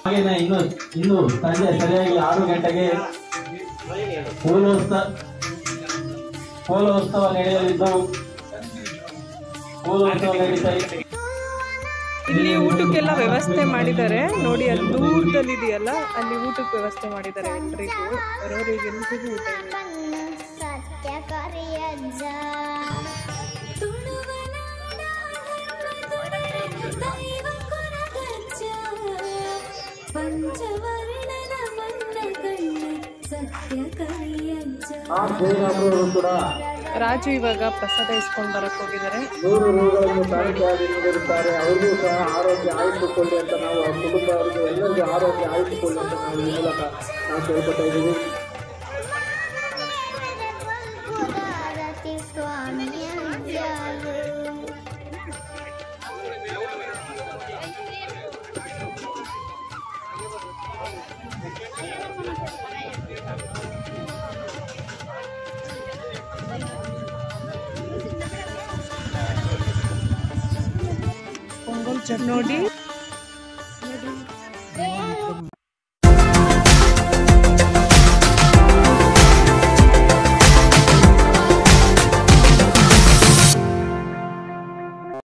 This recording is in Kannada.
ಹಾಗೇನೆ ಇನ್ನು ಇನ್ನು ಸಂಜೆ ಸರಿಯಾಗಿ ಆರು ಗಂಟೆಗೆ ಪೂಲೋತ್ಸವ ಪೂಲೋತ್ಸವ ನಡೆಯಲಿದ್ದು ಪೂಲೋತ್ಸವ ನಡೀತಾ ಇದೆ. ಇಲ್ಲಿ ಊಟಕ್ಕೆಲ್ಲ ವ್ಯವಸ್ಥೆ ಮಾಡಿದ್ದಾರೆ ನೋಡಿ ಅಲ್ಲಿ ದೂರದಲ್ಲಿ ಇದೆಯಲ್ಲ ಅಲ್ಲಿ ಊಟಕ್ಕೆ ವ್ಯವಸ್ಥೆ ಮಾಡಿದ್ದಾರೆ ಎಲ್ರಿಗೂ ಬರೋರಿಗೆ ಎಲ್ರಿಗೂ ಊಟ ಇದೆ ಸತ್ಯ ಕರಿಯಜ್ಜ ಪಂಚವರ್ಣನ ಮನ್ನ ಕಣ್ಣ ಸತ್ಯ ಕರಿಯಜ್ಜ ಆ ಶ್ರೀರಾಮರು ಕೂಡ ರಾಜು ಇವಾಗ ಪ್ರಸಾದ ಇಸ್ಕೊಂಡು ಬರಕ್ ಹೋಗಿದ್ದಾರೆ ನೂರು ರೋಗಗಳನ್ನು ಕಾಣಿಕೆಯಾಗಿ ನೀಡಿರುತ್ತಾರೆ ಅವ್ರಿಗೂ ಸಹ ಆರೋಗ್ಯ ಆಯ್ದುಕೊಳ್ಳಿ ಅಂತ ನಾವು ಆ ಕುಟುಂಬ ಅವರಿಗೆ ಎಲ್ಲರಿಗೂ ಆರೋಗ್ಯ ಆಯ್ದುಕೊಳ್ಳಿ ಅಂತ ನಾವು ಈ ಮೂಲಕ ನಾವು ಕೇಳ್ಕೊತಾ ಇದ್ದೀವಿ ಭಾರತಿ ಸ್ವಾಮಿ ಅಜ್ಜರು ಪೊಂಗಲ್ ಚಟ್ ನೋಡಿ